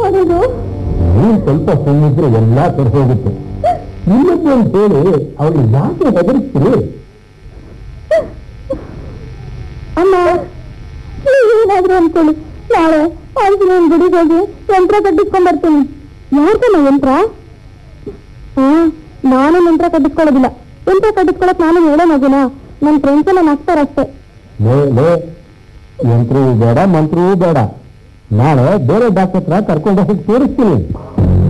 ಮಾಡೋದು ನೀನ್ ಸ್ವಲ್ಪ ಸುಮ್ಮನಿದ್ರೆ ಎಲ್ಲಾ ಕಡೆ ಹೋಗುತ್ತೆ ಇಲ್ಲದ್ದು ಅಂತ ಹೇಳಿ ಅವಳು ಯಾಕೆ ಹೆದರಿಸ್ತೀರಿ ಅಮ್ಮ ಏನಾದ್ರು ಅನ್ಕೊಳ್ಳಿ ನಾಳೆ ಆಂಜನೇಯನ್ ಗುಡಿಗೆ ಹೋಗಿ ಯಂತ್ರ ಕಟ್ಟಿಸ್ಕೊಂಡ್ ಬರ್ತೀನಿ ಯಾರ್ದಮ್ಮ ಯಂತ್ರ ಹಾ ನಾನು ಯಂತ್ರ ಕಟ್ಟಿಸ್ಕೊಳ್ಳೋದಿಲ್ಲ ಯಂತ್ರ ಕಟ್ಟಿಸ್ಕೊಳಕ್ ನಾನು ಹೇಳೋ ಮಗುನ ನನ್ನ ಫ್ರೆಂಡ್ಸ್ ಎಲ್ಲ ನಗ್ತಾರಷ್ಟೇ ಲೇ ಲೇ ಯಂತ್ರವೂ ಬೇಡ ಮಂತ್ರವೂ ಬೇಡ ನಾಳೆ ಬೇರೆ ಡಾಕ್ಟರ್ ಹತ್ರ ಕರ್ಕೊಂಡು ಹೋಗಿ ತೋರಿಸ್ತೀನಿ